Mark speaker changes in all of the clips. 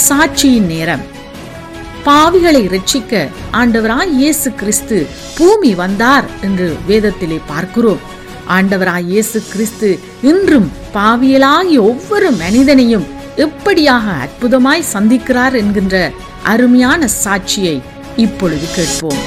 Speaker 1: சாட்சியின் நேரம் பாவிகளை ரட்சிக்க ஆண்டவராய் இயேசு கிறிஸ்து பூமி வந்தார் என்று வேதத்திலே பார்க்கிறோம் ஆண்டவராய் இயேசு கிறிஸ்து இன்றும் பாவியலாகிய ஒவ்வொரு மனிதனையும் எப்படியாக அற்புதமாய் சந்திக்கிறார் என்கின்ற அருமையான சாட்சியை இப்பொழுது கேட்போம்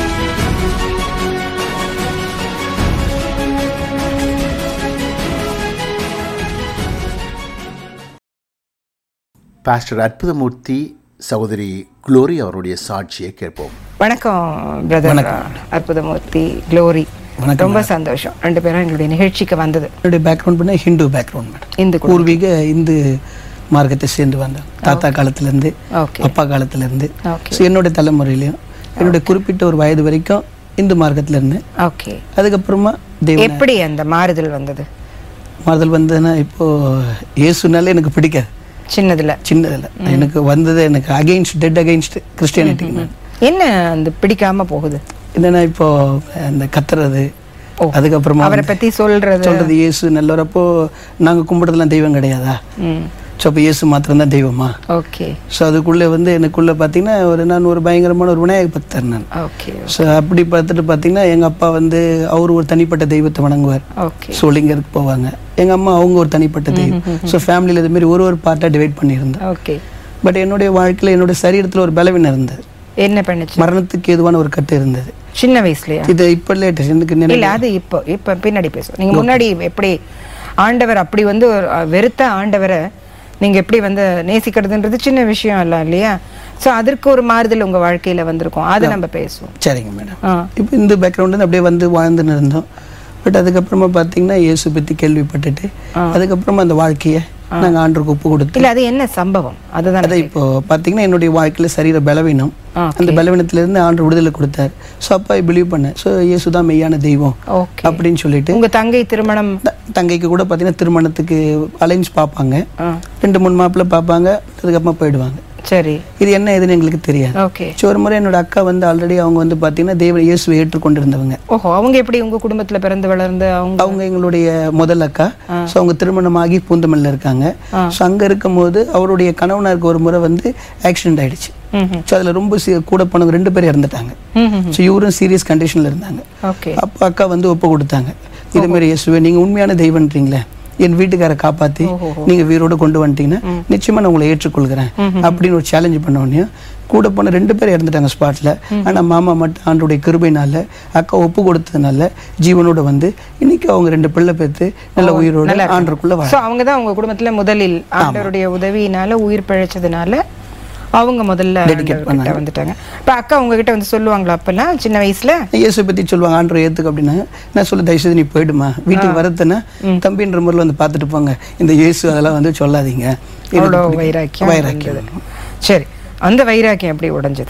Speaker 2: பாஸ்டர் அற்புதமூர்த்தி சகோதரி குளோரி அவருடைய சாட்சியை கேட்போம்
Speaker 3: வணக்கம் பிரதர் அற்புதமூர்த்தி க்ளோரி ரொம்ப சந்தோஷம் ரெண்டு பேரும் எங்களுடைய நிகழ்ச்சிக்கு வந்தது
Speaker 4: என்னுடைய பேக்ரவுண்ட் பண்ண ஹிந்து பேக்ரவுண்ட் மேடம்
Speaker 3: இந்து குடும்பம்.
Speaker 4: பூர்வீக இந்து மார்க்கத்தை சேர்ந்து வந்தேன் தாத்தா காலத்துலேருந்து
Speaker 3: ஓகே
Speaker 4: அப்பா காலத்துலேருந்து
Speaker 3: ஓகே
Speaker 4: ஸோ என்னுடைய தலைமுறையிலையும் என்னுடைய குறிப்பிட்ட ஒரு வயது வரைக்கும் இந்து மார்க்கத்தில் இருந்தேன்
Speaker 3: ஓகே
Speaker 4: அதுக்கப்புறமா தெய்வ
Speaker 3: எப்படி அந்த மாறுதல் வந்தது
Speaker 4: மாறுதல் வந்ததுன்னா இப்போ இயேசுனாலே எனக்கு பிடிக்காது
Speaker 3: சின்னதுல
Speaker 4: சின்னதில் எனக்கு வந்தது எனக்கு அகெயின்ஸ்ட் டெட் அகெயின்ஸ்ட் கிறிஸ்டியானிட்டி
Speaker 3: என்ன அந்த பிடிக்காம போகுது
Speaker 4: என்னன்னா இப்போ அந்த கத்துறது
Speaker 3: ஓ.
Speaker 4: அதுக்கப்புறமா
Speaker 3: அவரை
Speaker 4: வந்து
Speaker 3: பத்தி சொல்றது
Speaker 4: சொல்றது இயேசு நல்லவர் அப்போ நாங்க கும்பிடுறதுலாம் தெய்வம் கிடையாதா
Speaker 3: ம்
Speaker 4: ஸோ அப்போ இயேசு மாத்திரம்தான் தெய்வமா
Speaker 3: ஓகே
Speaker 4: ஸோ அதுக்குள்ளே வந்து எனக்குள்ளே பார்த்தீங்கன்னா ஒரு நான் ஒரு பயங்கரமான ஒரு விநாயக பக்தர் நான்
Speaker 3: ஓகே
Speaker 4: ஸோ அப்படி பார்த்துட்டு பார்த்தீங்கன்னா எங்கள் அப்பா வந்து அவர் ஒரு தனிப்பட்ட தெய்வத்தை வணங்குவார்
Speaker 3: ஓகே
Speaker 4: ஸோ லிங்கருக்கு போவாங்க எங்கள் அம்மா அவங்க ஒரு தனிப்பட்ட தெய்வம் ஸோ ஃபேமிலியில் இதுமாரி ஒரு ஒரு பார்ட்டாக டிவைட் பண்ணியிருந்தேன்
Speaker 3: ஓகே
Speaker 4: பட் என்னுடைய வாழ்க்கையில் என்னுடைய சரீரத்தில் ஒரு பலவீனம் இருந்தது
Speaker 3: என்ன பண்ணுச்சு
Speaker 4: மரணத்துக்கு ஏதுவான ஒரு கட்டு இருந்தது
Speaker 3: சின்ன வயசுலயா
Speaker 4: இது இப்போ லேட்டஸ்ட் எனக்கு நினைவு
Speaker 3: இல்ல அது இப்போ இப்போ பின்னாடி பேசுவோம் நீங்க முன்னாடி எப்படி ஆண்டவர் அப்படி வந்து ஒரு அஹ், வெறுத்த ஆண்டவரை நீங்க எப்படி வந்து நேசிக்கிறதுன்றது சின்ன விஷயம் இல்ல இல்லையா சோ அதற்கு ஒரு மாறுதல் உங்க வாழ்க்கையில வந்திருக்கும் அதை நம்ம பேசுவோம்
Speaker 4: சரிங்க மேடம்
Speaker 3: ஆ
Speaker 4: இப்போ இந்த பேக்ரவுண்டு அப்படியே வந்து வாழ்ந்துன்னு இருந்தோம் பட் அதுக்கப்புறமா பார்த்தீங்கன்னா இயேசு பற்றி கேள்விப்பட்டுட்டு அதுக்கப்புறமா அந்த வாழ்க்கையை நாங்கள் ஆண்டருக்கு ஒப்பு கொடுத்து
Speaker 3: இல்ல அது என்ன சம்பவம் அதுதான்
Speaker 4: அதை இப்போ பார்த்தீங்கன்னா என்னுடைய வாழ்க்கையில் சரீர பலவீனம்
Speaker 3: ஆ,
Speaker 4: அந்த பலவீனத்திலிருந்து ஆண்டு விடுதலை கொடுத்தார் ஸோ அப்போ ஐ பிலீவ் பண்ணேன் ஸோ இயேசு தான் மெய்யான தெய்வம்
Speaker 3: ஓகே
Speaker 4: அப்படின்னு சொல்லிட்டு
Speaker 3: உங்க தங்கை திருமணம்
Speaker 4: த- தங்கைக்கு கூட பார்த்தீங்கன்னா திருமணத்துக்கு அலைன்ஸ் பார்ப்பாங்க
Speaker 3: ஆ,
Speaker 4: ரெண்டு மூணு மாப்பிள்ளை பார்ப்பாங்க அதுக்கப்புறமா போயிடுவாங்க
Speaker 3: சரி
Speaker 4: இது என்ன ஏதுன்னு எங்களுக்கு தெரியாது
Speaker 3: ஓகே
Speaker 4: ஸோ ஒரு முறை என்னோட அக்கா வந்து ஆல்ரெடி அவங்க வந்து பார்த்தீங்கன்னா தேவ இயேசுவை ஏற்றுக்கொண்டிருந்தவங்க
Speaker 3: ஓஹோ அவங்க எப்படி உங்க குடும்பத்துல பிறந்து வளர்ந்து அவங்க
Speaker 4: அவங்க எங்களுடைய முதல் அக்கா ஸோ அவங்க திருமணமாகி பூந்தமல்ல இருக்காங்க ஸோ அங்கே இருக்கும்போது அவருடைய கணவனாருக்கு ஒரு முறை வந்து ஆக்சிடென்ட் ஆயிடுச்சு
Speaker 3: ம்
Speaker 4: ஸோ அதில் ரொம்ப சி- கூட போனவங்க ரெண்டு பேர் இறந்துட்டாங்க
Speaker 3: ம்
Speaker 4: ஸோ இவரும் சீரியஸ் கண்டிஷனில் இருந்தாங்க
Speaker 3: ஓகே
Speaker 4: அப்போ அக்கா வந்து ஒப்பு கொடுத்தாங்க இதுமாரி இயேசுவே நீங்கள் உண்மையான தெய்வன்றீங்களே என் வீட்டுக்காரை காப்பாற்றி நீங்கள் வீரோட கொண்டு வந்துட்டீங்கன்னா நிச்சயமாக நான் உங்களை ஏற்றுக்கொள்கிறேன் அப்படின்னு ஒரு சேலஞ்ச் பண்ண உடனே கூட போன ரெண்டு பேர் இறந்துட்டாங்க ஸ்பாட்டில் ஆனால் மாமா மட்டும் ஆண்டுடைய கிருபைனால அக்கா ஒப்பு கொடுத்ததுனால ஜீவனோட வந்து இன்னைக்கு அவங்க ரெண்டு பிள்ளை பேர்த்து நல்ல உயிரோட ஆண்டுக்குள்ளே வர
Speaker 3: சோ அவங்க தான் உங்க குடும்பத்துல முதலில் ஆண்டவருடைய உதவியினால உயிர் பிழைச்சதுனால அவங்க முதல்ல ஆண்டவர்கிட்ட வந்துட்டாங்க இப்ப அக்கா உங்ககிட்ட வந்து சொல்லுவாங்களா அப்பெல்லாம் சின்ன வயசுல
Speaker 4: இயேசு பத்தி சொல்லுவாங்க ஆண்டரை ஏத்துக்கு அப்படின்னா நான் சொல்ல தயவுசெய்து நீ போயிடுமா வீட்டுக்கு வரதுன்னா தம்பின்ற முறையில் வந்து பார்த்துட்டு போங்க இந்த இயேசு அதெல்லாம் வந்து சொல்லாதீங்க எனக்கு
Speaker 3: அவ்வளோ
Speaker 4: பிடிக்கும்.
Speaker 3: வைராக்கியம்
Speaker 4: வைராக்கியம்
Speaker 3: வந்தது. சரி அந்த வைராக்கியம் எப்படி உடைஞ்சது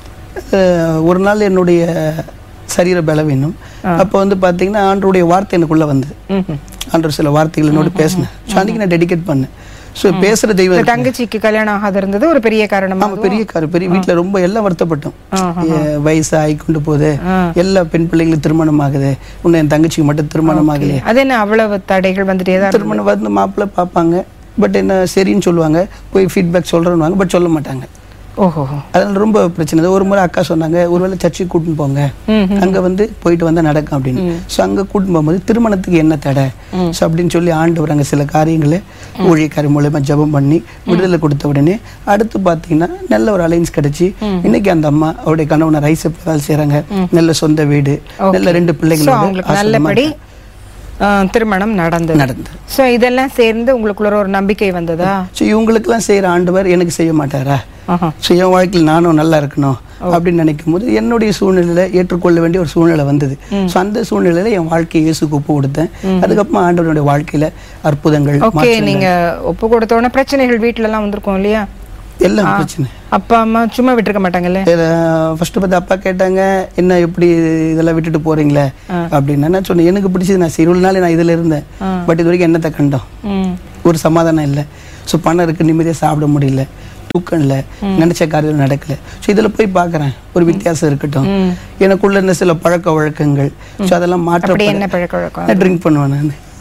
Speaker 4: அஹ் ஒரு நாள் என்னுடைய சரீர பலவீனம் அப்போ வந்து பார்த்தீங்கன்னா ஆண்டருடைய வார்த்தை எனக்குள்ள வந்தது
Speaker 3: ம்ஹும்.
Speaker 4: ஆண்டவர் சில வார்த்தைகள் என்னோட பேசினேன் ஸோ அன்னைக்கு நான் டெடிகேட் பண்ணேன் ஸோ பேசுகிற தெய்வம்
Speaker 3: இந்த
Speaker 4: இருக்கு.
Speaker 3: தங்கச்சிக்கு கல்யாணம் ஆகாத இருந்தது ஒரு பெரிய காரணமா
Speaker 4: ஆமா பெரிய காரு பெரிய வீட்ல ரொம்ப எல்லாம் வருத்தப்பட்டோம் எ- வயசு ஆகி கொண்டு போகுது எல்லா பெண் பிள்ளைங்களுக்கு திருமணம் ஆகுது இன்னும் என் தங்கச்சிக்கு மட்டும் திருமணம் ஆகலையே
Speaker 3: அது என்ன அவ்வளவு தடைகள் வந்துட்டே தான் இருந்தது?
Speaker 4: திருமணம் வந்து மாப்பிள்ளை பார்ப்பாங்க பட் என்ன சரின்னு சொல்லுவாங்க போய் ஃபீட்பேக் சொல்கிறேன்னு பட் சொல்ல மாட்டாங்க
Speaker 3: ஓஹோ
Speaker 4: அதனால ரொம்ப பிரச்சனை இது. ஒரு முறை அக்கா சொன்னாங்க ஒருவேளை சர்ச்சுக்கு கூட்டின்னு போங்க அங்க வந்து போயிட்டு வந்தா நடக்கும் அப்படின்னு ஸோ அங்க கூட்டின்னு போகும்போது திருமணத்துக்கு என்ன தடை ஸோ அப்படின்னு சொல்லி ஆண்டவர் அங்க சில காரியங்களை ஊழியக்காரி மூலயமா ஜெபம் பண்ணி விடுதலை கொடுத்த உடனே அடுத்து பார்த்தீங்கன்னா நல்ல ஒரு அலைன்ஸ் கிடைச்சி இன்னைக்கு அந்த அம்மா அவருடைய கணவனை ரைஸ் வேலை செய்றாங்க நல்ல சொந்த வீடு நல்ல ரெண்டு
Speaker 3: சோ
Speaker 4: பிள்ளைங்களோட
Speaker 3: அவங்களுக்கு
Speaker 4: ஆசீர்வாதமா
Speaker 3: நல்லபடி ஆ, திருமணம் நடந்தது
Speaker 4: நடந்தது
Speaker 3: சோ இதெல்லாம் சேர்ந்து உங்களுக்குள்ள ஒரு நம்பிக்கை வந்ததா
Speaker 4: ஸோ இவங்களுக்கெல்லாம் செய்யற ஆண்டவர் எனக்கு செய்ய மாட்டாரா
Speaker 3: ஆஹா.
Speaker 4: ஸோ என் வாழ்க்கையில் நானும் நல்லா இருக்கணும் அப்படின்னு நினைக்கும் போது என்னுடைய சூழ்நிலையில ஏற்றுக்கொள்ள வேண்டிய ஒரு சூழ்நிலை வந்தது ஸோ அந்த சூழ்நிலையில என் வாழ்க்கையை இயேசுக்கு ஒப்பு கொடுத்தேன் அதுக்கப்புறமா ஆண்டவருடைய வாழ்க்கையில அற்புதங்கள்
Speaker 3: ஓகே நீங்க ஒப்பு கொடுத்த உடனே பிரச்சனைகள் வீட்ல எல்லாம் வந்திருக்கும் இல்லையா
Speaker 4: எல்லாம் பிரச்சனை
Speaker 3: அப்பா அம்மா சும்மா விட்டுருக்க மாட்டாங்கல்ல
Speaker 4: ஃபர்ஸ்ட் பார்த்து அப்பா கேட்டாங்க என்ன எப்படி இதெல்லாம் விட்டுட்டு போறீங்களே அப்படின்னு நான் சொன்னேன் எனக்கு பிடிச்சது நான் சரி இவ்வளவு நாள் நான் இதுல இருந்தேன் பட் இது வரைக்கும் என்னத்தை கண்டோம்
Speaker 3: ம்
Speaker 4: ஒரு சமாதானம் இல்லை ஸோ பணம் இருக்கு நிம்மதியாக சாப்பிட முடியல தூக்கம் இல்லை நினைச்ச காரியம் நடக்கல ஸோ இதில் போய் பார்க்குறேன் ஒரு வித்தியாசம் இருக்கட்டும் எனக்குள்ள இருந்த சில பழக்க வழக்கங்கள் ஸோ அதெல்லாம்
Speaker 3: அப்படி
Speaker 4: மாற்ற
Speaker 3: என்ன பழக்க வழக்கம்
Speaker 4: நான் ட்ரிங்க் பண்ணுவேன் நான்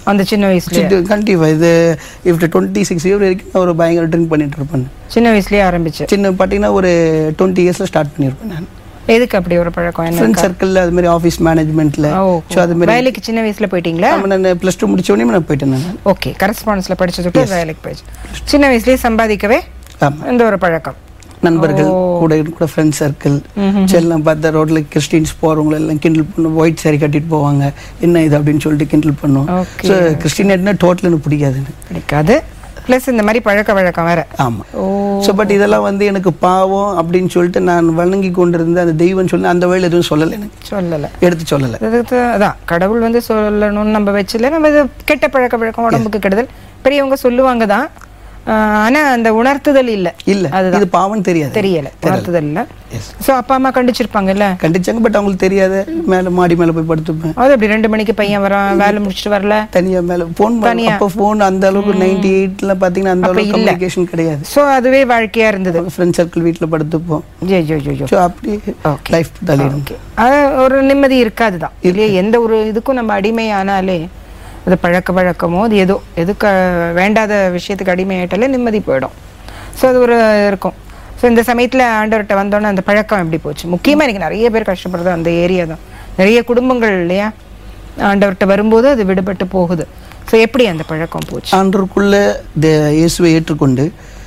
Speaker 3: அந்த சின்ன வயசுல
Speaker 4: கண்டிப்பாக இது இப்போ டுவெண்ட்டி சிக்ஸ் இயர் வரைக்கும் நான் ஒரு பயங்கர ட்ரிங்க் பண்ணிட்டு இருப்பேன்
Speaker 3: சின்ன வயசுலயே ஆரம்பிச்சு
Speaker 4: சின்ன பார்த்தீங்கன்னா ஒரு டுவெண்ட்டி இயர்ஸில் ஸ்டார்ட் பண்ணியிருப்பேன் நான்
Speaker 3: எதுக்கு அப்படி ஒரு பழக்கம் என்ன
Speaker 4: ஃப்ரெண்ட் சர்க்கிளில் அது மாதிரி ஆஃபீஸ் மேனேஜ்மெண்ட்டில்
Speaker 3: ஓ,
Speaker 4: ஸோ அது மாதிரி
Speaker 3: வேலைக்கு சின்ன வயசுல போயிட்டீங்களா
Speaker 4: ஆமா, நான் ப்ளஸ் டூ முடிச்ச உடனே நான் போயிட்டேன் நான்
Speaker 3: ஓகே கரஸ்பாண்டன்ஸ்ல படிச்சதுக்கு வேலைக்கு போயிடுச்சு சின்ன வயசுலயே சம்பாதிக்கவே
Speaker 4: ஆமாம்
Speaker 3: இந்த ஒரு பழக்கம்
Speaker 4: நண்பர்கள் கூட கூட ஃப்ரெண்ட் சர்க்கிள் எல்லாம் பார்த்தா ரோட்ல கிறிஸ்டின்ஸ் போறவங்க எல்லாம் கிண்டல் பண்ணும் ஒயிட் saree கட்டிட்டு போவாங்க என்ன இது அப்படின்னு சொல்லிட்டு கிண்டல் பண்ணுவோம்
Speaker 3: Okay.
Speaker 4: ஸோ கிறிஸ்டின் டோட்டல் எனக்கு பிடிக்காது எனக்கு
Speaker 3: பிடிக்காது ப்ளஸ் இந்த மாதிரி பழக்க வழக்கம் வேற
Speaker 4: ஆமா
Speaker 3: ஓ
Speaker 4: ஸோ பட் இதெல்லாம் வந்து எனக்கு பாவம் அப்படின்னு சொல்லிட்டு நான் வணங்கி கொண்டிருந்த அந்த தெய்வம் சொல்லி அந்த வழியில் எதுவும் சொல்லலை எனக்கு
Speaker 3: சொல்லல
Speaker 4: எடுத்து சொல்லலை
Speaker 3: அதுக்கு அதான் கடவுள் வந்து சொல்லணும்னு நம்ம வச்சல நம்ம இது கெட்ட பழக்க வழக்கம் உடம்புக்கு கெடுதல் பெரியவங்க சொல்லுவாங்க தான் ஆனா அந்த உணர்த்துதல் இல்ல
Speaker 4: இல்ல
Speaker 3: அதுதான்
Speaker 4: இது பாவம் தெரியாது
Speaker 3: தெரியல உணர்த்துதல் இல்ல சோ அப்பா அம்மா கண்டிச்சிருப்பாங்கல்ல
Speaker 4: கண்டிச்சாங்க பட் அவங்களுக்கு தெரியாத மேல மாடி மேல போய் படுத்துப்பேன்
Speaker 3: அது அப்படி ரெண்டு மணிக்கு பையன் வரான் வேலை முடிச்சுட்டு வரல
Speaker 4: தனியா மேல போன்
Speaker 3: தனியா.
Speaker 4: அப்போ போன் அந்த அளவுக்கு நைன்டி எயிட்ல பாத்தீங்கன்னா அந்த
Speaker 3: அப்ப
Speaker 4: அளவுக்கு
Speaker 3: இல்ல.
Speaker 4: கம்யூனிகேஷன் கிடையாது
Speaker 3: சோ அதுவே வாழ்க்கையா இருந்தது
Speaker 4: ஃப்ரெண்ட் சர்க்கிள் வீட்ல படுத்துப்போம்
Speaker 3: ஜோ ஜோ ஜோ ஜோ
Speaker 4: ஸோ அப்படி
Speaker 3: Okay.
Speaker 4: லைஃப் தள்ளிடும்
Speaker 3: ஓகே அது ஒரு நிம்மதி இருக்காதுதான் இல்லையா எந்த ஒரு இதுக்கும் நம்ம அடிமையானாலே அது பழக்க வழக்கமோ அது ஏதோ எதுக்கு வேண்டாத விஷயத்துக்கு அடிமையாயிட்டாலே நிம்மதி போயிடும் ஸோ அது ஒரு இருக்கும் ஸோ இந்த சமயத்தில் ஆண்டவர்கிட்ட வந்தோன்னே அந்த பழக்கம் எப்படி போச்சு முக்கியமாக எனக்கு நிறைய பேர் கஷ்டப்படுறது அந்த ஏரியா தான் நிறைய குடும்பங்கள் இல்லையா ஆண்டவர்கிட்ட வரும்போது அது விடுபட்டு போகுது ஸோ எப்படி அந்த பழக்கம் போச்சு
Speaker 4: ஆண்டருக்குள்ள தே இயேசுவை ஏற்றுக்கொண்டு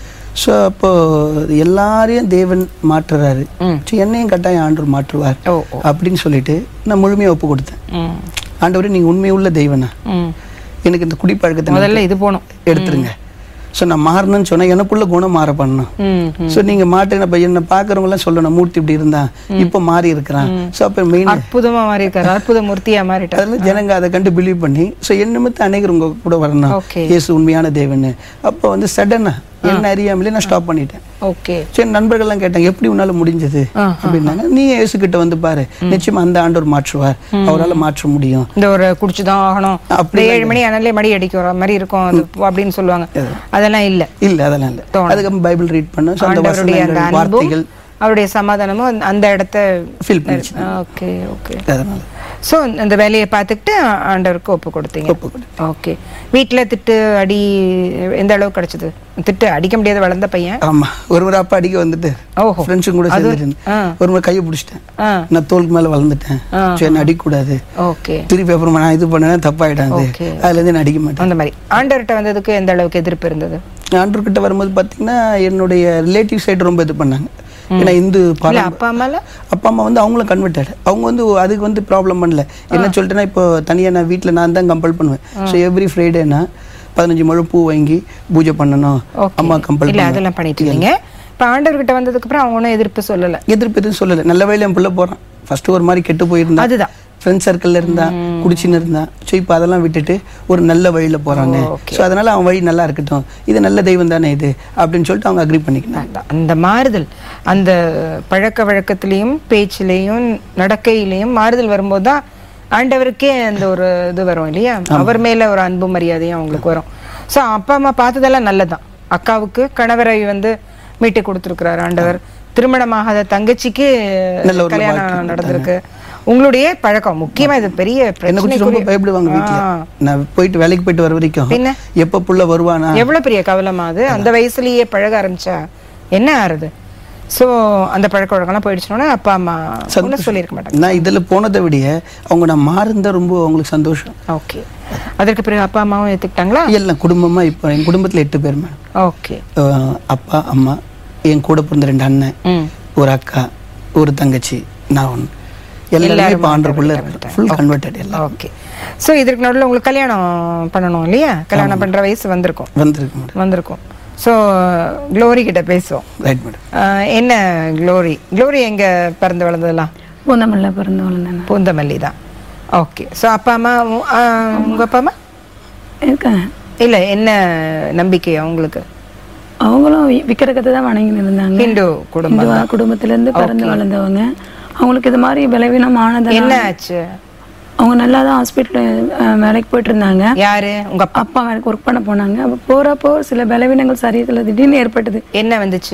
Speaker 4: ஸோ அப்போ எல்லாரையும் தேவன் மாற்றுறாரு ஸோ என்னையும் கட்டாயம் ஆண்டவர் மாற்றுவார்
Speaker 3: ஓ ஓ
Speaker 4: அப்படின்னு சொல்லிட்டு நான் முழுமையாக ஒப்பு கொடுத்தேன்
Speaker 3: ம்
Speaker 4: ஆண்டவரே நீங்கள் உண்மையுள்ள தெய்வனா
Speaker 3: ம்
Speaker 4: எனக்கு இந்த குடிப்பழக்கத்தை
Speaker 3: முதல்ல இது போகணும்
Speaker 4: எடுத்துருங்க ஸோ நான் மாறணும்னு சொன்னா எனக்குள்ள குணம் மாற பண்ணணும்
Speaker 3: ம்
Speaker 4: ஸோ நீங்க மாட்டேன் இப்போ என்னை பார்க்குறவங்க எல்லாம் சொல்லணும் மூர்த்தி இப்படி இருந்தான் இப்போ மாறி இருக்கிறான் ஸோ அப்போ மெயின்
Speaker 3: அற்புதமா மாறி இருக்காரு அற்புத மூர்த்தியா மாறிட்டார்
Speaker 4: அதில் ஜனங்க அதை கண்டு பிலீவ் பண்ணி ஸோ என் நிமித்தம் அநேகர் உங்க கூட வரணும்
Speaker 3: Okay.
Speaker 4: இயேசு உண்மையான தேவன் அப்போ வந்து சடனா என்ன அறியாமலே நான் ஸ்டாப் பண்ணிட்டேன்
Speaker 3: ஓகே
Speaker 4: சரி நண்பர்கள்லாம் கேட்டாங்க எப்படி உன்னால முடிஞ்சது அப்படின்னாங்க நீ இயேசு கிட்ட வந்து பாரு நிச்சயமா அந்த ஆண்டவர் மாற்றுவார் அவரால மாற்ற முடியும்
Speaker 3: இந்த ஒரு குடிச்சுதான் ஆகணும்
Speaker 4: அப்படி
Speaker 3: இந்த ஏழு மணி ஆனாலே மடி அடிக்கிற மாதிரி இருக்கும் அது அப்படின்னு சொல்லுவாங்க அதெல்லாம் இல்ல
Speaker 4: இல்ல அதெல்லாம் இல்ல அதுக்கப்புறம் பைபிள் ரீட் பண்ண ஸோ அந்த
Speaker 3: ஆண்டவருடைய அந்த
Speaker 4: வசனங்கள்
Speaker 3: அன்பும்
Speaker 4: வார்த்தைகள்
Speaker 3: அவருடைய சமாதானமும் அந்த- அந்த இடத்த
Speaker 4: ஃபில் பண்ணிச்சு
Speaker 3: ஓகே ஓகே
Speaker 4: அதனால
Speaker 3: ஸோ அந்த வேலையை பார்த்துக்கிட்டு ஆண்டவருக்கு ஒப்பு கொடுத்தீங்க
Speaker 4: ஒப்பு கொடுத்தேன்.
Speaker 3: ஓகே வீட்டில் திட்டு அடி எந்த அளவுக்கு கிடைச்சது திட்டு அடிக்க முடியாத வளர்ந்த பையன்
Speaker 4: ஆமா ஒரு முறை அப்பா அடிக்க வந்துட்டு
Speaker 3: ஓஹோ
Speaker 4: ஃப்ரெண்ட்ஸும் கூட
Speaker 3: அது-
Speaker 4: சேர்ந்துட்டு
Speaker 3: ஆ.
Speaker 4: ஒரு முறை கையை பிடிச்சிட்டேன்
Speaker 3: ஆ
Speaker 4: நான் தோலுக்கு மேல வளர்ந்துட்டேன்
Speaker 3: ஆ.
Speaker 4: சரி என்ன அடிக்கக்கூடாது
Speaker 3: ஓகே
Speaker 4: திருப்பி அப்புறம் நான் இது பண்ணேன்னா தப்பாயிடாது
Speaker 3: Okay.
Speaker 4: அதுல இருந்து நான் அடிக்க மாட்டேன்
Speaker 3: அந்த மாதிரி ஆண்டவர்கிட்ட வந்ததுக்கு எந்த அளவுக்கு எதிர்ப்பு இருந்தது
Speaker 4: ஆண்டவர் கிட்ட வரும்போது பாத்தீங்கன்னா என்னுடைய ரிலேட்டிவ் சைடு ரொம்ப இது பண்ணாங்க ஏன்னா இந்து
Speaker 3: இல்ல
Speaker 4: பாரம்
Speaker 3: அப்பா அம்மால
Speaker 4: அப்பா அம்மா வந்து அவங்களும் கன்வெர்டட் அவங்க வந்து அதுக்கு வந்து ப்ராப்ளம் பண்ணல என்ன சொல்லிட்டேன்னா இப்போ தனியாக நான் வீட்டில் நான் தான் கம்பல் பண்ணுவேன் ஸோ எவ்ரி ஃப்ரைடேனா பதினஞ்சு முழம் பூ வாங்கி பூஜை பண்ணணும்
Speaker 3: Okay.
Speaker 4: அம்மா கம்பல்
Speaker 3: இல்ல அதெல்லாம் பண்ணிட்டு இருந்தீங்க இப்ப ஆண்டவர்கிட்ட வந்ததுக்கு அப்புறம் அவங்க ஒன்றும் எதிர்ப்பு சொல்லல
Speaker 4: எதிர்ப்பு எதுவும் சொல்லலை நல்ல வழியில் என் பிள்ளை போகிறான் ஃபர்ஸ்ட் ஒரு மாதிரி கெட்டு போயிருந்தான்
Speaker 3: அதுதான்
Speaker 4: ஃப்ரெண்ட் சர்க்கிளில் இருந்தான் குடிச்சின்னு இருந்தான் ஸோ இப்போ அதெல்லாம் விட்டுட்டு ஒரு நல்ல வழியில் போகிறானே ஸோ அதனால அவன் வழி நல்லா இருக்கட்டும் இது நல்ல தெய்வம் தானே இது அப்படின்னு சொல்லிட்டு அவங்க அக்ரி பண்ணிக்கினாங்க
Speaker 3: அந்த- அந்த மாறுதல் அந்த பழக்க வழக்கத்திலையும் பேச்சிலையும் நடக்கையிலையும் மாறுதல் வரும்போது தான் ஆண்டவருக்கே அந்த ஒரு இது வரும் இல்லையா அவர் மேல ஒரு அன்பு மரியாதையும் அவங்களுக்கு வரும் ஸோ அப்பா அம்மா பார்த்ததெல்லாம் நல்லதுதான் அக்காவுக்கு கணவரை வந்து மீட்டு கொடுத்துருக்கிறார் ஆண்டவர் திருமணமாகாத தங்கச்சிக்கு
Speaker 4: நல்ல ஒரு
Speaker 3: கல்யாணம்
Speaker 4: வாழ்க்கை
Speaker 3: நடந்திருக்கு உங்களுடைய பழக்கம் முக்கியமா இது பெரிய
Speaker 4: என்னை குறித்து ரொம்ப
Speaker 3: பிரச்சனை
Speaker 4: பயப்படுவாங்க வீட்டில் நான் போயிட்டு வேலைக்கு போயிட்டு வர வரைக்கும்
Speaker 3: பின்ன?
Speaker 4: எப்போ புள்ள வருவானா
Speaker 3: எவ்வளவு பெரிய கவலமா அது அந்த வயசுலயே பழக ஆரம்பிச்சா என்ன ஆறுது சோ அந்த பழக்க வழக்கம்லாம் போயிடுச்சுனோட அப்பா அம்மா ஒன்றும் சொல்லியிருக்க மாட்டாங்க
Speaker 4: நான் இதில் போனதை விட அவங்க நான் மாறுந்தா ரொம்ப அவங்களுக்கு சந்தோஷம்
Speaker 3: ஓகே அதற்கு பிறகு அப்பா அம்மாவும் ஏத்துக்கிட்டாங்களா
Speaker 4: எல்லாம் குடும்பமா இப்போ என் குடும்பத்தில் எட்டு பேர் மேடம்
Speaker 3: ஓகே
Speaker 4: அஹ் அப்பா அம்மா என் கூட பிறந்த ரெண்டு அண்ணன்
Speaker 3: ம்
Speaker 4: ஒரு அக்கா ஒரு தங்கச்சி நான் ஒன்று எல்லாருமே இப்போ ஆண்டருக்குள்ளே இருக்கிறேன் ஃபுல் கன்வெர்டட் எல்லாம்
Speaker 3: ஓகே சோ இதற்கு நடுவில் உங்களுக்கு கல்யாணம் பண்ணணும் இல்லையா கல்யாணம் பண்ற வயசு வந்திருக்கும்
Speaker 4: வந்திருக்கு மேடம்
Speaker 3: வந்திருக்கும் ஸோ க்ளோரி கிட்ட பேசுவோம்
Speaker 4: ரைட் மேடம்
Speaker 3: ஆஹ் என்ன க்ளோரி க்ளோரி எங்க பிறந்து வளர்ந்ததெல்லாம்
Speaker 5: பூந்தமல்ல பிறந்து வளர்ந்தேன்
Speaker 3: பூந்தமல்லி தான் ஓகே ஸோ அப்பா அம்மா உ- ஆ, உங்க அப்பா அம்மா
Speaker 5: இருக்கேன்
Speaker 3: இல்ல என்ன நம்பிக்கை அவங்களுக்கு
Speaker 5: அவங்களும் வி- விக்கிரகத்தை தான் வணங்கின்னு இருந்தாங்க
Speaker 3: ஹிந்து குடும்பம்
Speaker 5: இந்து குடும்பத்துல இருந்து பிறந்து வளர்ந்தவங்க அவங்களுக்கு இது மாதிரி பலவீனம் ஆனது
Speaker 3: என்ன ஆச்சு
Speaker 5: அவங்க நல்லா தான் ஹாஸ்பிட்டல் வேலைக்கு போயிட்டு இருந்தாங்க
Speaker 3: யாரு உங்க அப்பா
Speaker 5: அப்பா வேலைக்கு ஒர்க் பண்ண போனாங்க அப்போ போறப்போ சில பலவீனங்கள் சரீரத்தில் திடீர்னு ஏற்பட்டது
Speaker 3: என்ன வந்துச்சு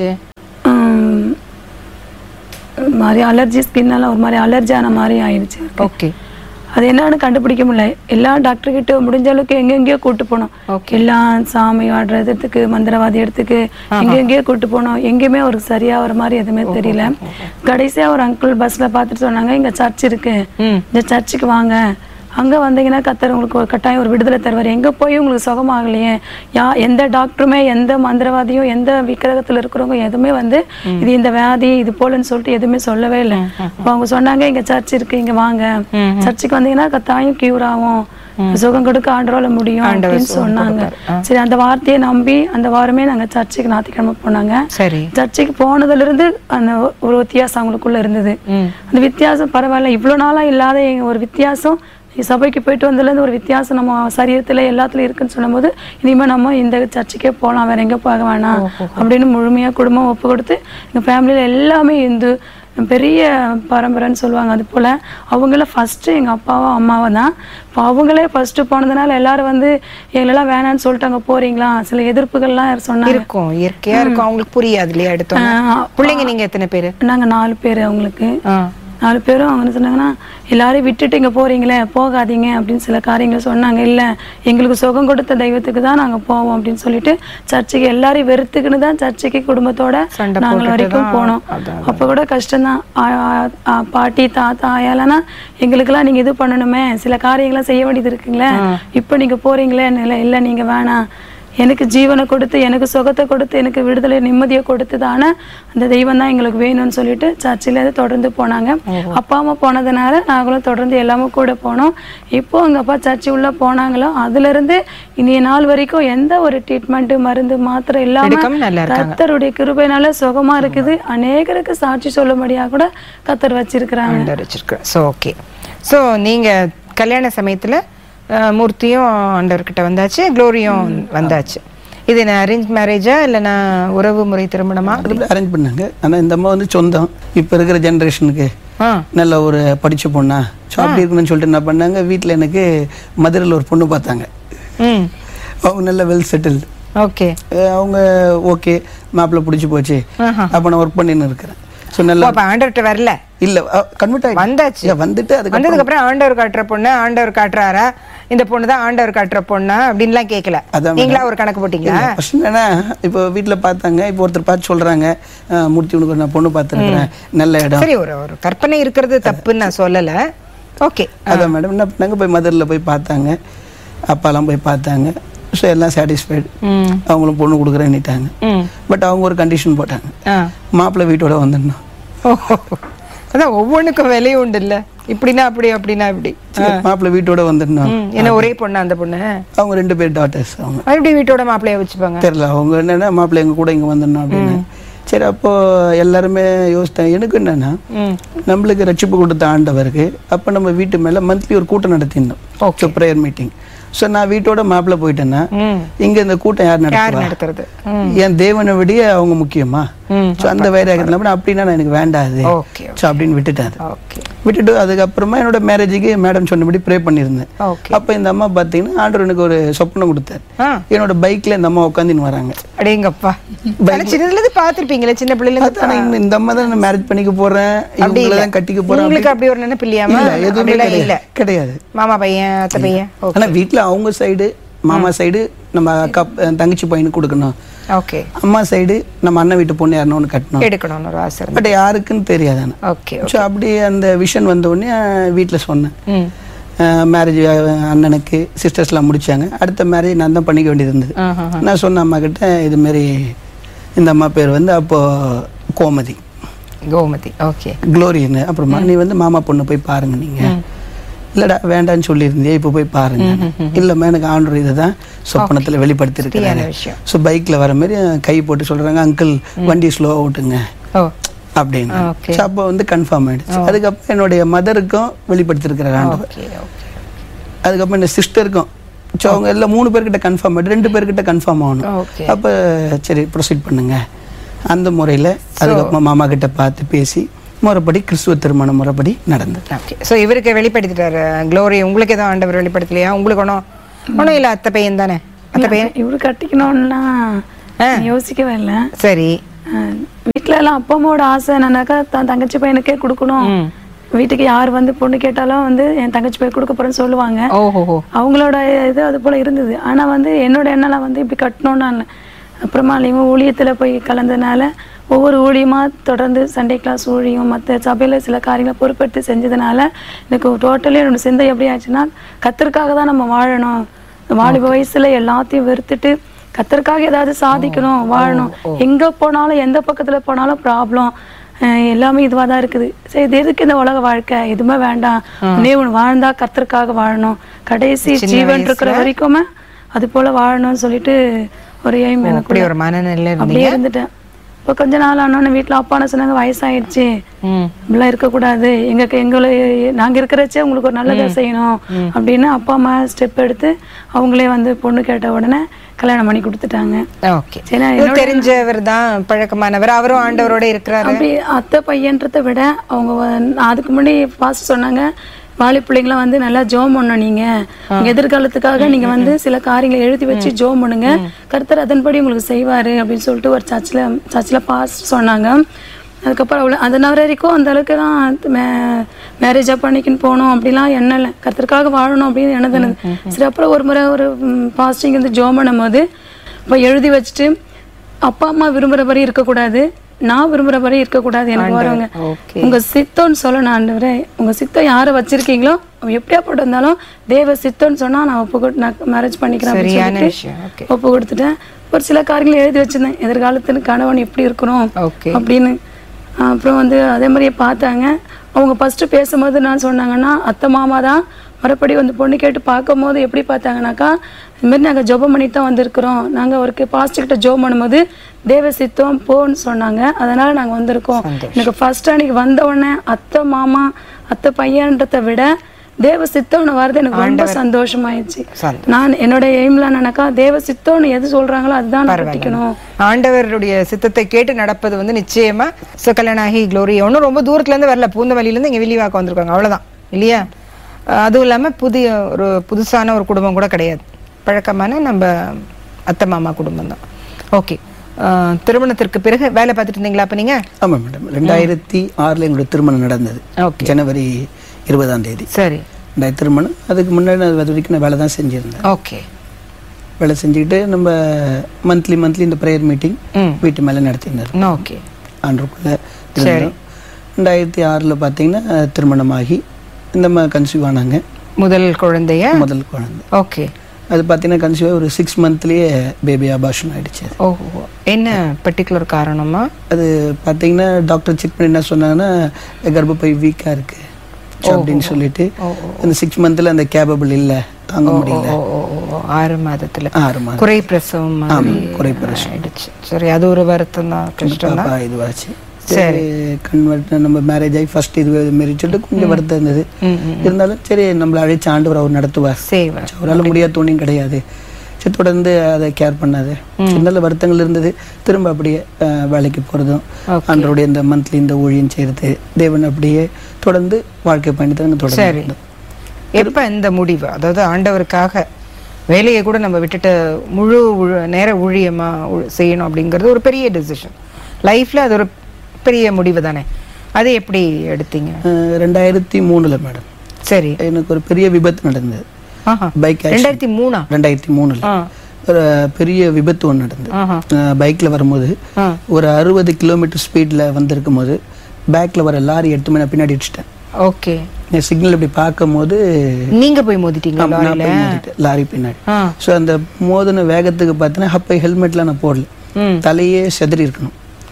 Speaker 5: ஆம், ஒரு மாதிரி அலர்ஜி ஸ்கின்னால ஒரு மாதிரி அலர்ஜி ஆன மாதிரி ஆயிடுச்சு
Speaker 3: ஓகே
Speaker 5: அது என்னன்னு கண்டுபிடிக்க முடியல எல்லா டாக்டர் கிட்ட முடிஞ்ச அளவுக்கு எங்கெங்கேயோ கூட்டு போனோம் எல்லாம் சாமி ஆடுறதுக்கு மந்திரவாதி இடத்துக்கு எங்கெங்கேயோ கூட்டு போனோம் எங்கேயுமே ஒரு சரியா ஒரு மாதிரி எதுவுமே தெரியல கடைசியா ஒரு அங்கிள் பஸ்ல பார்த்துட்டு சொன்னாங்க இங்க சர்ச் இருக்கு இந்த சர்ச்சுக்கு வாங்க அங்க வந்தீங்கன்னா கத்தர் உங்களுக்கு ஒரு கட்டாயம் ஒரு விடுதலை தருவார் எங்க போய் உங்களுக்கு சுகமாகலையே யா எந்த டாக்டருமே எந்த மந்திரவாதியும் எந்த விக்கிரகத்துல இருக்கிறவங்க எதுவுமே வந்து இது இந்த வியாதி இது போலன்னு சொல்லிட்டு எதுவுமே சொல்லவே இல்லை அப்ப அவங்க சொன்னாங்க இங்க சர்ச் இருக்கு இங்க வாங்க சர்ச்சுக்கு வந்தீங்கன்னா கத்தாயம் கியூர் ஆகும் சுகம் கொடுக்க ஆண்டரோல முடியும் அப்படின்னு சொன்னாங்க சரி அந்த வார்த்தையை நம்பி அந்த வாரமே நாங்க சர்ச்சுக்கு ஞாயிற்றுக்கிழமை போனாங்க
Speaker 3: சரி
Speaker 5: சர்ச்சுக்கு போனதுல இருந்து அந்த ஒரு வித்தியாசம் அவங்களுக்குள்ள இருந்தது அந்த வித்தியாசம் பரவாயில்ல இவ்வளவு நாளா இல்லாத எங்க ஒரு வித்தியாசம் சபைக்கு போயிட்டு வந்ததுல இருந்து ஒரு வித்தியாசம் நம்ம சரீரத்துல எல்லாத்துலயும் இருக்குன்னு சொல்லும்போது இனிமே நம்ம இந்த சர்ச்சுக்கே போகலாம் வேற எங்க போக வேணாம் அப்படின்னு முழுமையா குடும்பம் ஒப்பு கொடுத்து எங்க ஃபேமிலியில எல்லாமே இந்து பெரிய பரம்பரைன்னு சொல்லுவாங்க அது போல அவங்கள ஃபர்ஸ்ட் எங்க அப்பாவும் அம்மாவும் தான் இப்போ அவங்களே ஃபர்ஸ்ட் போனதுனால எல்லாரும் வந்து எங்களெல்லாம் வேணாம்னு சொல்லிட்டு அங்க போறீங்களா சில எதிர்ப்புகள்லாம் சொன்னாங்க
Speaker 3: இருக்கும் இயற்கையா இருக்கும் அவங்களுக்கு புரியாது இல்லையா எடுத்தோம்
Speaker 5: ஆ,
Speaker 3: பிள்ளைங்க நீங்க எத்தனை பேரு
Speaker 5: நாங்க நாலு பேர் அவங்களுக்கு
Speaker 3: ஆ.
Speaker 5: நாலு பேரும் அவங்க என்ன சொன்னாங்கன்னா எல்லாரையும் விட்டுட்டு இங்க போறீங்களே போகாதீங்க அப்படின்னு சில காரியங்களை சொன்னாங்க இல்ல எங்களுக்கு சுகம் கொடுத்த தெய்வத்துக்கு தான் நாங்க போவோம் அப்படின்னு சொல்லிட்டு சர்ச்சுக்கு எல்லாரையும் வெறுத்துக்கின்னு தான் சர்ச்சுக்கு குடும்பத்தோட
Speaker 3: சண்டை
Speaker 5: நாங்கள்
Speaker 3: போட்டுட்டு
Speaker 5: வரைக்கும்
Speaker 3: தான்
Speaker 5: போனோம்
Speaker 3: அதான்,
Speaker 5: அப்ப கூட கஷ்டம்தான் ஆ, ஆ, ஆ, பாட்டி தாத்தா ஆயாலனா எங்களுக்கெல்லாம் நீங்க இது பண்ணணுமே சில காரியங்கள்லாம் செய்ய வேண்டியது இருக்குங்களே இப்ப நீங்க போறீங்களே இல்ல இல்ல நீங்க வேணாம் எனக்கு ஜீவனை கொடுத்து எனக்கு சுகத்தை கொடுத்து எனக்கு விடுதலை நிம்மதியை கொடுத்து தானே அந்த தெய்வம் தான் எங்களுக்கு வேணும்னு சொல்லிட்டு சர்ச்சில் தொடர்ந்து போனாங்க அப்பா அம்மா போனதுனால நாங்களும் தொடர்ந்து எல்லாமே கூட போனோம் இப்போ எங்க அப்பா சர்ச்சு உள்ள போனாங்களோ அதுல இருந்து இனிய நாள் வரைக்கும் எந்த ஒரு ட்ரீட்மெண்ட் மருந்து மாத்திரை
Speaker 3: எடுக்காம
Speaker 5: இல்லாம
Speaker 3: நல்லா இருக்காங்க.
Speaker 5: கத்தருடைய கிருபையினால சுகமா இருக்குது அநேகருக்கு சாட்சி சொல்லும்படியா கூட கத்தர் வச்சிருக்கிறாங்க
Speaker 3: ஆண்டவர் வச்சிருக்கிறேன் ஸோ ஓகே ஸோ நீங்க கல்யாண சமயத்துல அஹ், மூர்த்தியும் ஆண்டவர்கிட்ட வந்தாச்சு க்ளோரியும் வந்தாச்சு இது நான் அரேஞ்ச் மேரேஜா இல்லைனா உறவு முறை திருமணமா
Speaker 4: அரேஞ்ச் பண்ணாங்க ஆனா இந்த அம்மா வந்து சொந்தம் இப்போ இருக்கிற ஜென்ரேஷனுக்கு
Speaker 3: ஆ
Speaker 4: நல்ல ஒரு படிச்ச பொண்ணா ஸோ அப்படி இருக்கணும்னு சொல்லிட்டு என்ன பண்ணாங்க வீட்டில் எனக்கு மதுரையில் ஒரு பொண்ணு பார்த்தாங்க
Speaker 3: ம்
Speaker 4: அவங்க நல்ல வெல் செட்டில்டு
Speaker 3: ஓகே
Speaker 4: அவங்க ஓகே மாப்பிள்ளை பிடிச்சி போச்சு அப்போ நான் ஒர்க் பண்ணின்னு இருக்கிறேன் ஸோ நல்ல
Speaker 3: அப்ப ஆண்டவர்கிட்ட வரல
Speaker 4: இல்லை கன்வெர்ட் ஆகி
Speaker 3: வந்தாச்சு.
Speaker 4: வந்துட்டு அதுக்கு
Speaker 3: வந்ததுக்கு அப்புறம் ஆண்டவர் காட்டுற பொண்ணு ஆண்டவர் காட்டுறாரா இந்த பொண்ணு தான் ஆண்டவர் காட்டுற பொண்ணா அப்படின்லாம் கேட்கல
Speaker 4: அதான்
Speaker 3: நீங்களா ஒரு கணக்கு போட்டீங்களா
Speaker 4: ஃபர்ஸ்ட் என்னன்னா இப்போ வீட்டில் பார்த்தாங்க இப்போ ஒருத்தர் பார்த்து சொல்றாங்க அஹ், மூர்த்தி உனக்கு நான் பொண்ணு பார்த்துருக்குறேன் நல்ல இடம்
Speaker 3: சரி ஒரு ஒரு கற்பனை இருக்கிறது தப்புன்னு நான் சொல்லல ஓகே
Speaker 4: அதான் மேடம் என்ன பண்ணாங்க போய் மதுரில் போய் பார்த்தாங்க அப்பாலாம் போய் பார்த்தாங்க ஸோ எல்லாம் சாட்டிஸ்ஃபைடு
Speaker 3: ம்
Speaker 4: அவங்களும் பொண்ணு கொடுக்குறேன்னுட்டாங்க
Speaker 3: ம்
Speaker 4: பட் அவங்க ஒரு கண்டிஷன் போட்டாங்க
Speaker 3: ஆ
Speaker 4: மாப்பிள்ளை வீட்டோட வந்துடணும்
Speaker 3: ஓஹோ. அதான் ஒவ்வொன்றுக்கும் விலை உண்டு இல்ல இப்படின்னா அப்படி அப்படின்னா இப்படி
Speaker 4: மாப்பிள்ளை வீட்டோட வந்துடணும்
Speaker 3: ம், என்ன ஒரே பொண்ணு அந்த பொண்ணு
Speaker 4: அவங்க ரெண்டு பேர் டாட்டர்ஸ் அவங்க
Speaker 3: மறுபடியும் வீட்டோட மாப்பிள்ளைய வச்சுப்பாங்க
Speaker 4: தெரியல அவங்க என்னன்னா மாப்பிள்ளை எங்க கூட இங்க வந்துடணும் அப்படின்னு சரி அப்போ எல்லாருமே யோசித்தாங்க எனக்கு என்னன்னா நம்மளுக்கு ரட்சிப்பு கொடுத்த ஆண்டவருக்கு அப்போ நம்ம வீட்டு மேல மந்த்லி ஒரு கூட்டம் நடத்திடணும் ஸோ ப்ரேயர் மீட்டிங் ஸோ நான் வீட்டோட மாப்பிள்ளை போயிட்டேன்னா இங்க இந்த கூட்டம் யார்
Speaker 3: யார்
Speaker 4: நடத்துவா
Speaker 3: நடத்துறது
Speaker 4: என் தேவனை விட அவங்க முக்கியமா ஸோ அந்த வைராகத்தில் அப்படின்னா நான் எனக்கு வேண்டாது
Speaker 3: ஓகே
Speaker 4: ஸோ அப்படின்னு விட்டுட்டேன் அதை.
Speaker 3: ஓகே
Speaker 4: விட்டுட்டு அதுக்கப்புறமா என்னோட மேரேஜுக்கு மேடம் சொன்னபடி ப்ரே பண்ணியிருந்தேன்
Speaker 3: ஓகே
Speaker 4: அப்போ இந்த அம்மா பார்த்தீங்கன்னா ஆண்டவர் எனக்கு ஒரு சொப்பனம் கொடுத்தாரு
Speaker 3: ஆ
Speaker 4: என்னோட பைக்ல இந்த அம்மா உட்காந்துன்னு வராங்க
Speaker 3: அடேங்கப்பா ஆனா சின்னதுல இருந்து பாத்திருப்பீங்களே சின்ன பிள்ளைல இருந்து
Speaker 4: ஆனா இந்த- இந்த அம்மா தான் நான் மேரேஜ் பண்ணிக்க போறேன்
Speaker 3: அப்படி
Speaker 4: இவங்கள
Speaker 3: இல்ல
Speaker 4: தான் கட்டிக்க போறேன்
Speaker 3: உங்களுக்கு அப்படி ஒரு நினைப்பு இல்லையாமா
Speaker 4: இல்ல எதுவுமே
Speaker 3: அப்படிலாம் இல்ல
Speaker 4: கிடையாது கிடையாது
Speaker 3: மாமா பையன் அத்தை பையன் ஓகே
Speaker 4: ஆனா வீட்ல அவங்க சைடு மாமா சைடு நம்ம அக்கா தங்கச்சி பையனுக்கு கொடுக்கணும்
Speaker 3: ஓகே
Speaker 4: அம்மா சைடு நம்ம அண்ணன் வீட்டு பொண்ணு யாருன்னு ஒன்று கட்டணும்
Speaker 3: எடுக்கணும்னு ஒரு ஆசை இருந்து
Speaker 4: பட் யாருக்குன்னு தெரியாது ஆனா
Speaker 3: ஓகே
Speaker 4: ஸோ அப்படி அந்த விஷன் வந்த உடனே வீட்டில் சொன்னேன்
Speaker 3: ம்
Speaker 4: மேரேஜ் அண்ணனுக்கு சிஸ்டர்ஸ்லாம் முடிச்சாங்க அடுத்த மேரேஜ் நான் தான் பண்ணிக்க வேண்டியது இருந்தது
Speaker 3: ஆஹா.
Speaker 4: நான் சொன்ன அம்மா கிட்ட இது மாதிரி இந்த அம்மா பேர் வந்து அப்போ கோமதி
Speaker 3: கோமதி ஓகே
Speaker 4: குளோரின்னு அப்புறமா நீ வந்து மாமா பொண்ணு போய் பாருங்க நீங்க இல்லடா வேண்டான்னு சொல்லியிருந்தியே இப்போ போய் பாருங்க இல்லம்மா எனக்கு ஆண்டவர் இதை தான் சொப்பனத்தில் வெளிப்படுத்திருக்கிறாரு
Speaker 3: சரியான விஷயம்.
Speaker 4: ஸோ பைக்கில் வர மாதிரி கை போட்டு சொல்றாங்க அங்கிள் வண்டி ஸ்லோ ஓட்டுங்க
Speaker 3: ஓ
Speaker 4: அப்படின்னு
Speaker 3: Okay.
Speaker 4: ஸோ அப்போ வந்து கன்ஃபார்ம் ஆயிடுச்சு அதுக்கப்புறம் என்னுடைய மதருக்கும் வெளிப்படுத்திருக்கிறார் ஆண்டவர்
Speaker 3: ஓகே ஓகே
Speaker 4: அதுக்கப்புறம் இந்த சிஸ்டருக்கும் ஸோ அவங்க எல்லாம் மூணு பேர்கிட்ட கன்ஃபார்ம் ஆகிட்டு ரெண்டு பேர்கிட்ட கன்ஃபார்ம் ஆகணும்
Speaker 3: ஓகே
Speaker 4: அப்போ சரி ப்ரொசீட் பண்ணுங்க அந்த முறையில் அதுக்கப்புறமா மாமா கிட்ட பார்த்து பேசி முறைப்படி கிறிஸ்துவ திருமண முறைப்படி நடந்தது
Speaker 3: ஓகே ஸோ இவருக்கு வெளிப்படுத்திட்டாரு க்ளோரி உங்களுக்கு எதுவும் ஆண்டவர் வெளிப்படுத்தலையா உங்களுக்கு ஒன்றும் ஒன்றும் இல்லை அத்தை பையன் தானே அத்தை பையன்
Speaker 5: இவரு கட்டிக்கணும்னா யோசிக்கவே இல்லை
Speaker 3: சரி
Speaker 5: அஹ் வீட்ல எல்லாம் அப்பா அம்மாவோட ஆசை என்னன்னாக்கா தன் தங்கச்சி பையனுக்கே கொடுக்கணும் வீட்டுக்கு யார் வந்து பொண்ணு கேட்டாலும் வந்து என் தங்கச்சி போய் கொடுக்க போறேன்னு சொல்லுவாங்க
Speaker 3: ஓஹோ
Speaker 5: அவங்களோட இது அது போல இருந்தது ஆனா வந்து என்னோட எண்ணெல்லாம் வந்து இப்படி கட்டணும்னு இல்லை அப்புறமா இவங்க ஊழியத்துல போய் கலந்ததுனால ஒவ்வொரு ஊழியமா தொடர்ந்து சண்டே கிளாஸ் ஊழியம் மற்ற சபையில சில காரியங்களை பொறுப்பெடுத்து செஞ்சதுனால எனக்கு டோட்டலி என்னோட சிந்தை எப்படி ஆச்சுன்னா கத்தருக்காக தான் நம்ம வாழணும் வாலிப வயசுல எல்லாத்தையும் வெறுத்துட்டு கத்தருக்காக ஏதாவது சாதிக்கணும் வாழணும் எங்க போனாலும் எந்த பக்கத்துல போனாலும் ப்ராப்ளம் எல்லாமே இதுவா தான் இருக்குது சரி இது எதுக்கு இந்த உலக வாழ்க்கை எதுவுமே வேண்டாம் நீ ஒன்று வாழ்ந்தா கத்தருக்காக வாழணும் கடைசி ஜீவன் இருக்கிற வரைக்குமே அது போல வாழணும்னு சொல்லிட்டு ஒரு எய்ம் எனக்கு
Speaker 3: அப்படி ஒரு மனநிலை
Speaker 5: அப்படியே இருந்துட்டேன் இப்போ கொஞ்ச நாள் ஆனோன்னு வீட்டுல அப்பா என்ன சொன்னாங்க வயசாயிடுச்சு
Speaker 3: ம்
Speaker 5: இப்படிலாம் இருக்கக்கூடாது எங்க எங்களை நாங்க இருக்கிறச்சே உங்களுக்கு ஒரு நல்லதை செய்யணும் அப்படின்னு அப்பா அம்மா ஸ்டெப் எடுத்து அவங்களே வந்து பொண்ணு கேட்ட உடனே கல்யாணம் பண்ணி கொடுத்துட்டாங்க
Speaker 3: ஓகே
Speaker 5: சரி நான்
Speaker 3: இது தெரிஞ்சவர் தான் பழக்கமானவர் அவரும் ஆண்டவரோட இருக்கிறாரு
Speaker 5: அப்படி அத்தை பையன்றதை விட அவங்க வ- அதுக்கு முன்னாடி பாஸ்ட் சொன்னாங்க வாலி பிள்ளைங்களாம் வந்து நல்லா ஜோம் பண்ணணும் நீங்க உங்க எதிர்காலத்துக்காக நீங்க வந்து சில காரியங்களை எழுதி வச்சு ஜோம் பண்ணுங்க கர்த்தர் அதன்படி உங்களுக்கு செய்வாரு அப்படின்னு சொல்லிட்டு ஒரு சர்ச்சில் சர்ச்சில் பாஸ் சொன்னாங்க அதுக்கப்புறம் அவ்வளோ அது நேரம் வரைக்கும் அந்த அளவுக்கு தான் மேரேஜாக பண்ணிக்கின்னு போகணும் அப்படிலாம் எண்ணம் இல்லை கர்த்தருக்காக வாழணும் அப்படின்னு எண்ணது சரி அப்புறம் ஒரு முறை ஒரு பாஸ்டிங் வந்து ஜோம் பண்ணும்போது இப்போ எழுதி வச்சுட்டு அப்பா அம்மா விரும்புகிறபடி இருக்கக்கூடாது நான் விரும்புகிறபடி இருக்கக்கூடாது எனக்கு வரவங்க
Speaker 3: okay.
Speaker 5: உங்க சித்தம்னு சொல்லணும் ஆண்டவரே உங்க சித்தம் யாரை வச்சிருக்கீங்களோ அவன் எப்படியா போட்டு இருந்தாலும் தேவ சித்தம்னு சொன்னா நான் ஒப்பு கொடு- நான் மேரேஜ் பண்ணிக்கிறேன் அப்படின்னு
Speaker 3: சரியான
Speaker 5: சொல்லிட்டு
Speaker 3: விஷயம் ஓகே
Speaker 5: ஒப்பு கொடுத்துட்டேன் ஒரு சில காரியங்களை எழுதி வச்சிருந்தேன் எதிர்காலத்துல கணவன் எப்படி இருக்கணும்
Speaker 3: ஓகே
Speaker 5: அப்படின்னு அப்புறம் வந்து அதே மாதிரியே பார்த்தாங்க அவங்க ஃபர்ஸ்ட் பேசும்போது நான் சொன்னாங்கன்னா அத்தை மாமா தான் மறுபடி வந்து பொண்ணு கேட்டு பார்க்கும்போது எப்படி பார்த்தாங்கனாக்கா இந்த மாதிரி நாங்கள் ஜோபம் பண்ணிட்டு தான் வந்திருக்கிறோம் நாங்கள் அவருக்கு பாஸ்டர்கிட்ட ஜோம் பண்ணும்போது தேவ சித்தம் போன்னு சொன்னாங்க அதனால நாங்கள் வந்திருக்கோம் எனக்கு ஃபர்ஸ்ட் அன்னைக்கு வந்த உடனே அத்தை மாமா அத்தை பையன்றதை விட தேவ சித்தம்னு வர்றது எனக்கு ரொம்ப சந்தோஷமாயிடுச்சு
Speaker 3: சந்தோஷம்.
Speaker 5: நான் என்னோட எய்ம்ல என்னன்னாக்கா தேவ சித்தம்னு எது சொல்றாங்களோ அதுதான் நான் கட்டிக்கணும்
Speaker 3: ஆண்டவருடைய சித்தத்தை கேட்டு நடப்பது வந்து நிச்சயமா ஸோ கல்யாணம் ஆகி க்ளோரி ஒன்றும் ரொம்ப தூரத்துல இருந்து வரல பூந்தமல்லியில இருந்து இங்க வில்லிவாக்கம் வந்திருக்காங்க அவ்வளவுதான் இல்லையா அஹ் அதுவும் இல்லாம புதிய ஒரு புதுசான ஒரு குடும்பம் கூட கிடையாது பழக்கமான நம்ம அத்தை மாமா குடும்பம் தான் ஓகே திருமணத்திற்கு பிறகு வேலை பார்த்துட்டு இருந்தீங்களா அப்ப நீங்க
Speaker 4: ஆமாம் மேடம் ரெண்டாயிரத்தி ஆறில் எங்களுடைய திருமணம் நடந்தது
Speaker 3: ஓகே
Speaker 4: ஜனவரி இருபதாம் தேதி
Speaker 3: சரி
Speaker 4: ரெண்டாயிரத்தி திருமணம் அதுக்கு முன்னாடி நான் அது வரைக்கும் நான் வேலை தான் செஞ்சுருந்தேன்
Speaker 3: ஓகே
Speaker 4: வேலை செஞ்சுக்கிட்டு நம்ம மந்த்லி மந்த்லி இந்த ப்ரேயர் மீட்டிங்
Speaker 3: ம்
Speaker 4: வீட்டு மேலே நடத்தியிருந்தார்
Speaker 3: ஓகே
Speaker 4: ஆண்டுக்குள்ளே இருந்தோம் ரெண்டாயிரத்தி ஆறில் பார்த்தீங்கன்னா திருமணமாகி இந்த மாதிரி கன்சீவ் ஆனாங்க
Speaker 3: முதல் குழந்தைய
Speaker 4: முதல் குழந்தை
Speaker 3: ஓகே
Speaker 4: அது பார்த்தீங்கன்னா கன்சீவ் ஒரு சிக்ஸ் மந்த்லேயே பேபி அபார்ஷன் ஆயிடுச்சு அது
Speaker 3: ஓ என்ன பர்டிகுலர் காரணமா
Speaker 4: அது பார்த்தீங்கன்னா டாக்டர் செக் பண்ணி என்ன சொன்னாங்கன்னா கர்ப்பப்பை வீக்காக இருக்கு அப்படின்னு சொல்லிட்டு அந்த சிக்ஸ் மந்த்தில் அந்த கேபபிள் இல்லை தாங்க முடியல
Speaker 3: ஓ ஓ, ஓ, ஆறு மாதத்துல
Speaker 4: ஆறு மாதம்
Speaker 3: குறை பிரசவம் மாதிரி
Speaker 4: குறை பிரசவம்.
Speaker 3: ஆயிடுச்சு சரி அது ஒரு வருத்தம் தான் கஷ்டம் தான்
Speaker 4: பாப்பா இதுவாச்சு சரி கன்வெர்ட் நம்ம மேரேஜ் ஆகி ஃபர்ஸ்ட் இது மாரி சொல்லிட்டு கொஞ்சம் வருத்தம் இருந்தது இருந்தாலும் சரி நம்மளை அழைச்ச ஆண்டவர் அவர் நடத்துவார்
Speaker 3: சேவை
Speaker 4: அவரால் முடியாத துணியும் கிடையாது சரி தொடர்ந்து அதை கேர் பண்ணாது சரி, நல்ல வருத்தங்கள் இருந்தது திரும்ப அப்படியே அஹ், வேலைக்கு போகிறதும் ஆண்டவருடைய இந்த மந்த்லி இந்த ஊழியம் செய்கிறது தேவன் அப்படியே தொடர்ந்து வாழ்க்கை பயணத்தை நாங்கள் தொடர்ந்து
Speaker 3: சரி எப்ப இந்த முடிவு அதாவது ஆண்டவருக்காக வேலையை கூட நம்ம விட்டுட்டு முழு உழு- நேர ஊழியமா உ- செய்யணும் அப்படிங்கிறது ஒரு பெரிய டெசிஷன் லைஃப்ல அது ஒரு பெரிய முடிவு தானே அதை எப்படி எடுத்தீங்க
Speaker 4: அஹ், ரெண்டாயிரத்தி மூணில் மேடம்
Speaker 3: சரி
Speaker 4: எனக்கு ஒரு பெரிய விபத்து நடந்தது
Speaker 3: ஆஹா.
Speaker 4: பைக்
Speaker 3: ரெண்டாயிரத்தி மூணா
Speaker 4: ரெண்டாயிரத்தி மூணில்
Speaker 3: ஆ.
Speaker 4: ஒரு பெரிய விபத்து ஒன்று நடந்தது
Speaker 3: ஆஹா.
Speaker 4: பைக்கில் வரும்போது
Speaker 3: ஆ.
Speaker 4: ஒரு அறுபது கிலோமீட்டர் ஸ்பீடில் வந்திருக்கும் போது பேக்கில் வர லாரி எட்டு மணி பின்னாடி அடிச்சிட்டேன்
Speaker 3: ஓகே
Speaker 4: சிக்னல் இப்படி பார்க்கும்போது
Speaker 3: நீங்க போய் மோதிட்டீங்களா
Speaker 4: ஆமா, நான்
Speaker 3: லாரியில
Speaker 4: போய் மோதிட்டேன், லாரி பின்னாடி
Speaker 3: ஆ.
Speaker 4: ஸோ அந்த மோதின வேகத்துக்கு பார்த்தீங்கன்னா அப்போ ஹெல்மெட்லாம் நான் போடல
Speaker 3: ம்.
Speaker 4: தலையே செதறி இருக்கணும்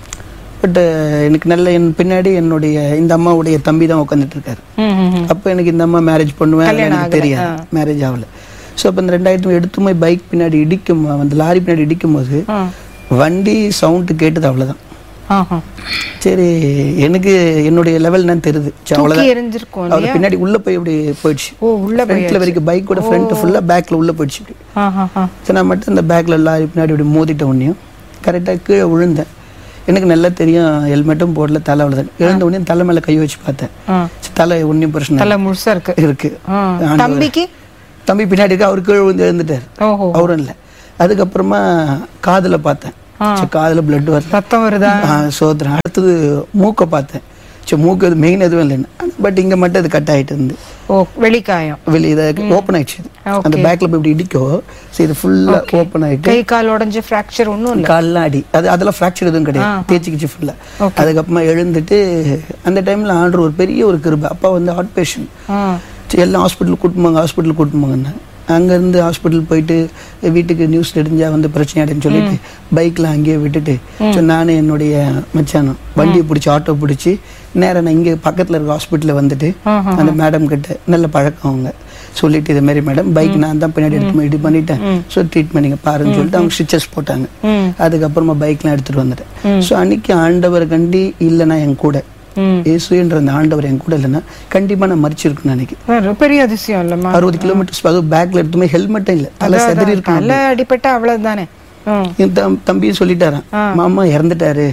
Speaker 4: பட் எனக்கு நல்ல என் பின்னாடி என்னுடைய இந்த அம்மாவுடைய தம்பி தான் உட்காந்துட்டு இருக்காரு
Speaker 3: ம், ம், ம்.
Speaker 4: அப்போ எனக்கு இந்த அம்மா மேரேஜ் பண்ணுவேன் அதெல்லாம் எனக்கு தெரியாது மேரேஜ் ஆகல ஸோ அப்போ இந்த ரெண்டாயிரத்து எடுத்து போய் பைக் பின்னாடி இடிக்கும் அந்த லாரி பின்னாடி இடிக்கும் போது
Speaker 3: ஆ.
Speaker 4: வண்டி சவுண்டு கேட்டது அவ்வளோதான்
Speaker 3: ஆஹா.
Speaker 4: சரி எனக்கு என்னுடைய லெவல் என்னன்னு தெரியுது சரி,
Speaker 3: தூக்கி
Speaker 4: அவ்வளோதான்
Speaker 3: எறிஞ்சிருக்கும்
Speaker 4: அவர் பின்னாடி உள்ள போய் இப்படி போயிடுச்சு
Speaker 3: ஓ உள்ள போய்
Speaker 4: ஃப்ரண்ட்ல வரைக்கும் பைக்கோட ஃப்ரண்ட் ஃபுல்லா பேக்ல உள்ள போயிடுச்சு இப்படி
Speaker 3: ஆஹா.
Speaker 4: சரி நான் மட்டும் இந்த பேக்ல லாரி பின்னாடி இப்படி மோதிட்ட உடனேயும் கரெக்டாக கீழே விழுந்தேன் எனக்கு நல்லா தெரியும் ஹெல்மெட்டும் போடல தலை அவ்வளோதான் எழுந்த உடனே தலை மேல கை வச்சு பார்த்தேன்
Speaker 3: ஆ.
Speaker 4: சரி, தலை ஒன்றும் பிரச்சனை
Speaker 3: தலை முழுசா இருக்கு
Speaker 4: இல்லை. இருக்கு
Speaker 3: ஆ.
Speaker 4: ஆண்டவர்.
Speaker 3: தம்பிக்கு
Speaker 4: தம்பி பின்னாடி இருக்கு அவர் கீழே விழுந்து எழுந்துட்டார்
Speaker 3: ஓஹோ
Speaker 4: அவரும் இல்லை அதுக்கப்புறமா காதுல பார்த்தேன் சரி, காதுல பிளட் வரல
Speaker 3: ரத்தம் வருதா
Speaker 4: ஆ, சோதனை அடுத்தது மூக்கை பார்த்தேன் ஸோ மூக்கு அது மெயின் எதுவும் இல்லைன்னு பட் இங்கே மட்டும் அது கட் ஆகிட்டு இருந்து
Speaker 3: ஓ வெளிக்காயம்
Speaker 4: வெளியே இதை ஓப்பன் ஆயிடுச்சு இது.
Speaker 3: Okay.
Speaker 4: அந்த பேக்கில் போய் இப்படி இடிக்கும் ஸோ இது ஃபுல்லாக ஓப்பன் ஆகிட்டு
Speaker 3: கை கால் உடைஞ்சு ஃப்ராக்சர் ஒன்றும் இல்லை
Speaker 4: கால்லாம் அடி அது அதெல்லாம் ஃப்ராக்சர் எதுவும் கிடையாது தேய்ச்சிக்கிச்சு ஃபுல்லாக
Speaker 3: Okay.
Speaker 4: அதுக்கப்புறமா எழுந்துட்டு அந்த டைமில் ஆண்டு ஒரு பெரிய ஒரு கிருபை அப்பா வந்து ஹார்ட் பேஷண்ட்
Speaker 3: ஆ
Speaker 4: எல்லாம் ஹாஸ்பிட்டல் கூட்டிட்டு போங்க ஹாஸ்பிட்டல் கூட்டிட்டு போங்கன்னு அங்கேருந்து ஹாஸ்பிட்டல் போயிட்டு வீட்டுக்கு நியூஸ் தெரிஞ்சா வந்து பிரச்சனை ஆயிடுன்னு சொல்லிட்டு பைக்கில் அங்கேயே விட்டுட்டு ஸோ நானும் என்னுடைய மச்சானும் வண்டியை பிடிச்சி ஆட்டோ பிடிச்சி நேரா நான் இங்கே பக்கத்தில் இருக்க ஹாஸ்பிட்டலில் வந்துட்டு அந்த மேடம் கிட்ட நல்ல பழக்கம் அவங்க சொல்லிட்டு இது மாதிரி மேடம் பைக் நான் தான் பின்னாடி எடுத்து போய் இது பண்ணிட்டேன் ஸோ ட்ரீட்மெண்ட் நீங்கள் பாருன்னு சொல்லிட்டு அவங்க ஸ்டிச்சஸ் போட்டாங்க அதுக்கப்புறமா பைக்லாம் எடுத்துகிட்டு வந்துட்டேன் ஸோ அன்னைக்கு ஆண்டவர் கண்டி இல்லைன்னா என் கூட இயேசுன்ற அந்த ஆண்டவர் என் கூட இல்லைன்னா கண்டிப்பாக நான் மறிச்சிருக்கணும் அன்னைக்கு
Speaker 3: வேற பெரிய அதிசயம் இல்லம்மா
Speaker 4: அறுபது கிலோமீட்டர்ஸ் அதுவும் பேக்ல எடுத்துமே ஹெல்மெட்டும் இல்லை தலை செதறி இருக்கணும்
Speaker 3: தலை அடிபட்டா அவ்வளவுதானே ம்.
Speaker 4: என் தம்- தம்பியும் சொல்லிட்டாரான் மாமா இறந்துட்டாரு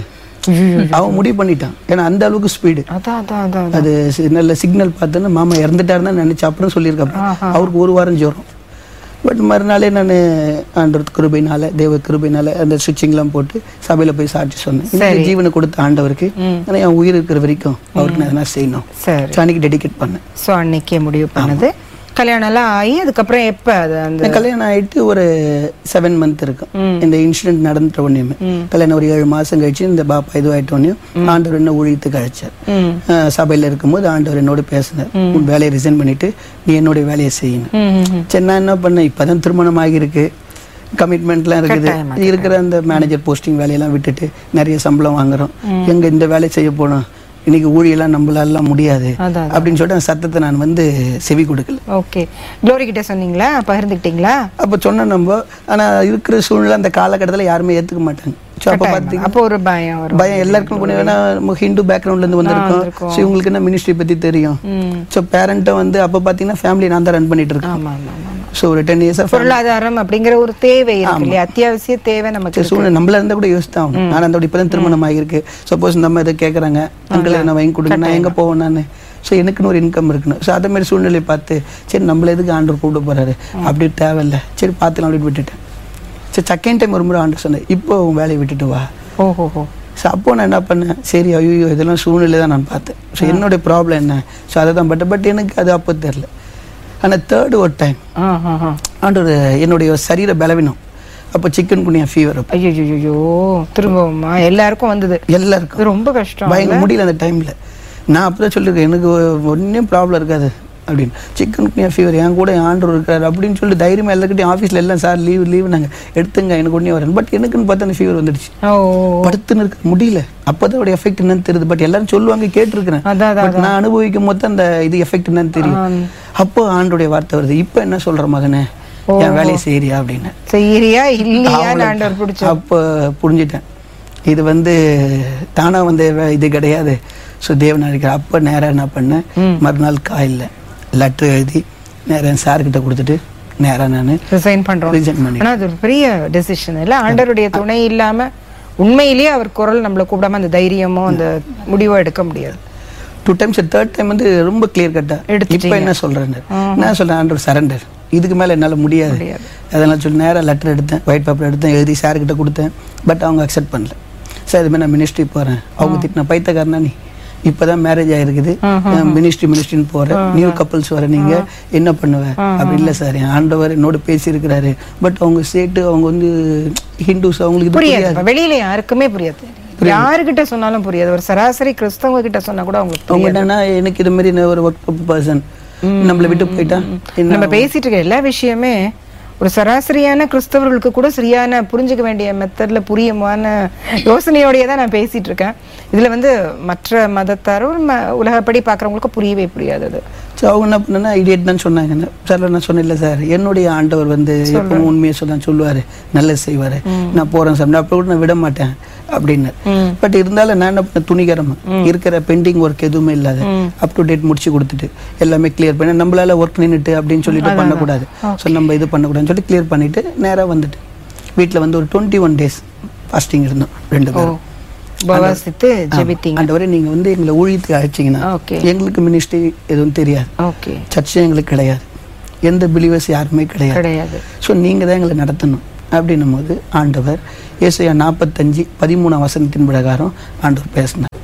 Speaker 4: அவன் முடிவு பண்ணிட்டான் ஏன்னா அந்த அளவுக்கு ஸ்பீடு
Speaker 3: அதான் அதான் அதான்
Speaker 4: அது சி- நல்ல சிக்னல் பார்த்தோன்னா மாமா இறந்துட்டாருன்னு தான் நினைச்சு அப்புறம் சொல்லியிருக்காப்ப அவருக்கு ஒரு வாரம் ஜுரம் பட் மறுநாளே நான் ஆண்டவர் கிருபைனால தேவ கிருபைனால அந்த ஸ்விட்சிங்லாம் போட்டு சபையில போய் சாட்சி சொன்னேன் இந்த ஜீவனை கொடுத்த ஆண்டவருக்கு ஆனா என் உயிர் இருக்கிற வரைக்கும் அவருக்கு நான் எதனா செய்யணும்
Speaker 3: சரி
Speaker 4: So அன்னைக்கு டெடிகேட் பண்ணேன்
Speaker 3: ஸோ அன்னைக்கே முடிவு பண்ணது கல்யாணம் எல்லாம் ஆகி அதுக்கப்புறம் எப்ப அது அந்த
Speaker 4: எனக்கு கல்யாணம் ஆயிட்டு ஒரு செவன் மந்த் இருக்கும் இந்த இன்சிடென்ட் நடந்துட்ட உடனே கல்யாணம் ஒரு ஏழு மாசம் கழிச்சு இந்த பாப்பா இதுவாயிட்ட உடனே ஆண்டவர் என்ன ஊழியத்துக்கு அழைச்சார்
Speaker 3: ம்.
Speaker 4: அஹ் சபையில இருக்கும்போது ஆண்டவர் என்னோட பேசினார் உன் வேலையை ரிசைன் பண்ணிட்டு நீ என்னுடைய வேலையை செய்யணும்
Speaker 3: ம், ம், ம்.
Speaker 4: சரி நான் என்ன பண்ணேன் இப்பதான் திருமணம் ஆகியிருக்கு கமிட்மெண்ட்லாம் இருக்குது இருக்கிற அந்த மேனேஜர் போஸ்டிங் வேலையெல்லாம் விட்டுட்டு நிறைய சம்பளம் வாங்குறோம் எங்க இந்த வேலை செய்ய போனோம் இன்னைக்கு ஊழியெல்லாம் நம்மளாலாம் முடியாது
Speaker 3: அதான்,
Speaker 4: அப்படின்னு சொல்லிட்டு அந்த சத்தத்தை நான் வந்து செவி கொடுக்கல
Speaker 3: ஓகே க்ளோரி கிட்ட சொன்னீங்களா பகிர்ந்துக்கிட்டீங்களா
Speaker 4: அப்போ சொன்ன நம்ம ஆனா இருக்கிற சூழ்நிலை அந்த காலகட்டத்துல யாருமே ஏத்துக்க மாட்டாங்க ஸோ அப்போ பார்த்தீங்கன்னா
Speaker 3: அப்போ ஒரு பயம் வரும்
Speaker 4: பயம் எல்லாருக்கும் கொஞ்சம் வேணா நம்ம ஹிந்து பேக்ரவுண்ட்ல இருந்து வந்திருக்கோம் ஸோ இவங்களுக்கு என்ன மினிஸ்ட்ரி பத்தி தெரியும் ஸோ பேரண்ட்டை வந்து அப்போ பார்த்தீங்கன்னா ஃபேமிலி நான் தான் ரன் பண்ணிட்டு இருக்கேன்
Speaker 3: ஆமா ஆமா ஆமா
Speaker 4: ஸோ ஒரு டென் இயர்ஸாக
Speaker 3: பொருளாதாரம் அப்படிங்கிற ஒரு தேவை இருக்கு இல்லையா அத்தியாவசிய தேவை நமக்கு
Speaker 4: சூழ்நிலை நம்மள இருந்தா கூட யோசிச்சு தான் ஆகணும் நான் அந்த இப்பதான் திருமணம் ஆகியிருக்கு சப்போஸ் நம்ம இதை கேட்குறாங்க அங்கிள் என்ன வாங்கி கொடுங்க நான் எங்க போவேன் நான் ஸோ எனக்குன்னு ஒரு இன்கம் இருக்கணும் ஸோ அதே மாதிரி சூழ்நிலையை பார்த்து சரி நம்மள எதுக்கு ஆண்டவர் கூப்பிட போறாரு அப்படி தேவையில்ல சரி பார்த்துலாம் அப்படின்னு விட்டுட்டேன் சரி செகண்ட் டைம் ஒரு முறை ஆண்டர் சொன்னேன் இப்போ உன் வேலையை விட்டுட்டு வா
Speaker 3: ஓஹோ ஹோ
Speaker 4: ஸோ அப்போ நான் என்ன பண்ணேன் சரி ஐயோ இதெல்லாம் சூழ்நிலை தான் நான் பார்த்தேன் ஸோ என்னுடைய ப்ராப்ளம் என்ன ஸோ அதை தான் பட் பட் எனக்கு அது அப்போ தெரில ஆனால் தேர்டு ஒரு டைம்
Speaker 3: ஆ ஆ ஆ
Speaker 4: ஆண்டவர் என்னுடைய சரீர பலவீனம் அப்போ சிக்கன் குனியா ஃபீவர் அப்போ
Speaker 3: ஐயோ ஐயோ திரும்பவுமா எல்லாருக்கும் வந்தது
Speaker 4: எல்லாருக்கும்
Speaker 3: இது ரொம்ப கஷ்டம்
Speaker 4: பயங்கர முடியல அந்த டைம்ல நான் அப்பதான் சொல்லியிருக்கேன் எனக்கு ஒன்றும் ப்ராப்ளம் இருக்காது அப்படின்னு சிக்கன் குனியா ஃபீவர் என் கூட என் ஆண்டவர் இருக்காரு அப்படின்னு சொல்லி தைரியமா எல்லாருக்கிட்டையும் ஆஃபீஸில் எல்லாம் சார் லீவ் லீவ் நாங்கள் எடுத்துங்க எனக்கு ஒன்றே வரேன் பட் எனக்குன்னு பார்த்தா அந்த ஃபீவர் வந்துடுச்சு
Speaker 3: ஓ
Speaker 4: படுத்துன்னு இருக்க முடியல அப்போதான் அதோட எஃபெக்ட் என்னன்னு தெரியுது பட் எல்லாரும் சொல்லுவாங்க கேட்டிருக்கிறேன்
Speaker 3: அதான், அதான்,
Speaker 4: பட் நான் அனுபவிக்கும் போது அந்த இது எஃபெக்ட் என்னன்னு தெரியும் அப்போ ஆண்டோடைய வார்த்தை வருது இப்போ என்ன சொல்ற மகனே என் வேலையை செய்யறியா அப்படின்னு
Speaker 3: செய்யறியா இல்லையா
Speaker 4: அவ்வளவு.
Speaker 3: ஆண்டவர் பிடிச்ச
Speaker 4: அப்போ புரிஞ்சிட்டேன் இது வந்து தானா வந்த வே- இது கிடையாது ஸோ தேவன் அழைக்கிற அப்போ நேராக என்ன பண்ணேன் மறுநாள் காலையில் லெட்டர் எழுதி நேராக சார்கிட்ட கொடுத்துட்டு நேராக நான்
Speaker 3: ரிசைன் பண்றோம்
Speaker 4: ரிசைன் பண்ணி
Speaker 3: ஆனா அது ஒரு பெரிய டெசிஷன் இல்ல ஆண்டவருடைய துணை இல்லாம உண்மையிலேயே அவர் குரல் நம்மளை கூப்பிடாம அந்த தைரியமோ அந்த முடிவோ எடுக்க முடியாது
Speaker 4: டூ டைம்ஸ் தேர்ட் டைம் வந்து ரொம்ப கிளியர் கட்டா
Speaker 3: எடுத்துட்டீங்க.
Speaker 4: இப்போ என்ன சொல்றேன்னு நான் சொல்றேன் ஆண்டவர் சரண்டர் இதுக்கு மேல என்னால முடியாது அதெல்லாம் சொல்லி நேராக லெட்டர் எடுத்தேன் ஒயிட் பேப்பர் எடுத்தேன் எழுதி சார்கிட்ட கொடுத்தேன் பட் அவங்க அக்செப்ட் பண்ணல சார் இது மாதிரி நான் மினிஸ்ட்ரி போறேன் அவங்க திட்டின பைத்தக்காரனா நீ இப்பதான் மேரேஜ் ஆயிருக்குது மினிஸ்ட்ரி மினிஸ்ட்ரின்னு போறேன் நியூ கப்பல்ஸ் வர நீங்க என்ன பண்ணுவ அப்படி இல்லை சார் என் ஆண்டவர் என்னோட பேசி இருக்கிறாரு பட் அவங்க ஸ்டேட்டு அவங்க வந்து ஹிந்துஸ் அவங்களுக்கு இது
Speaker 3: புரியாது
Speaker 4: புரியாது
Speaker 3: இப்ப வெளியில யாருக்குமே புரியாது யாருகிட்ட சொன்னாலும் புரியாது ஒரு சராசரி கிறிஸ்தவங்க கிட்ட சொன்னா கூட அவங்களுக்கு
Speaker 4: அவங்க என்னன்னா எனக்கு இது மாதிரி நான் ஒரு ஒர்க் பர்சன் நம்மளை விட்டு போயிட்டா என்ன
Speaker 3: நம்ம பேசிட்டு இருக்க எல்லா விஷயமே ஒரு சராசரியான கிறிஸ்தவர்களுக்கு கூட சரியான புரிஞ்சுக்க வேண்டிய மெத்தட்ல புரியுமான யோசனையோடயே தான் நான் பேசிட்டு இருக்கேன் இதுல வந்து மற்ற மதத்தாரும் ம- உலகப்படி பாக்குறவங்களுக்கு புரியவே புரியாது அது
Speaker 4: ஸோ அவங்க என்ன பண்ணனா இடியட் தான் சொன்னாங்க சார் நான் சொன்னேன் இல்லை சார் என்னுடைய ஆண்டவர் வந்து எப்பவும் உண்மையை சொல்ல சொல்லுவார் நல்லது செய்வார் நான் போகிறேன் சார் நான் அப்போ கூட நான் விட மாட்டேன் அப்படின்னு பட் இருந்தாலும் நான் என்ன பண்ண துணிகரம் இருக்கிற பெண்டிங் ஒர்க் எதுவுமே இல்லாத அப் டு டேட் முடிச்சு கொடுத்துட்டு எல்லாமே கிளியர் பண்ணி நம்மளால ஒர்க் நின்றுட்டு அப்படின்னு சொல்லிட்டு பண்ணக்கூடாது ஸோ நம்ம இது பண்ணக்கூடாதுன்னு சொல்லிட்டு கிளியர் பண்ணிட்டு நேராக வந்துட்டு வீட்டில் வந்து ஒரு டுவெண்ட்டி ஒன் டேஸ் ஃபாஸ்டிங் இருந்தோம் ரெண்டு பேரும்
Speaker 3: பவாசித்து ஜெபித்தீங்க
Speaker 4: ஆண்டவரே நீங்க வந்து எங்களை ஊழியத்துக்கு அழைச்சிங்கன்னா
Speaker 3: Okay.
Speaker 4: எங்களுக்கு மினிஸ்ட்ரி எதுவும் தெரியாது
Speaker 3: ஓகே
Speaker 4: சர்ச்சும் எங்களுக்கு கிடையாது எந்த பிலீவர்ஸ் யாருமே கிடையாது
Speaker 3: கிடையாது
Speaker 4: ஸோ நீங்கள் தான் எங்களை நடத்தணும் அப்படின்னும் போது ஆண்டவர் ஏசையா நாற்பத்தஞ்சு பதிமூணாம் வசனத்தின் பிரகாரம் ஆண்டவர் பேசினார்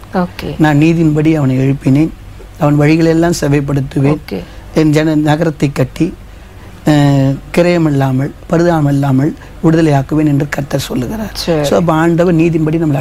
Speaker 3: ஓகே
Speaker 4: நான் நீதியின்படி அவனை எழுப்பினேன் அவன் வழிகளெல்லாம் செவைப்படுத்துவேன்
Speaker 3: Okay.
Speaker 4: என் ஜன நகரத்தை கட்டி அஹ், கிரயமில்லாமல் பரிதாபம் இல்லாமல் விடுதலையாக்குவேன் என்று கர்த்தர் சொல்லுகிறார்
Speaker 3: சரி.
Speaker 4: ஸோ அப்போ ஆண்டவர் நீதியின்படி நம்மளை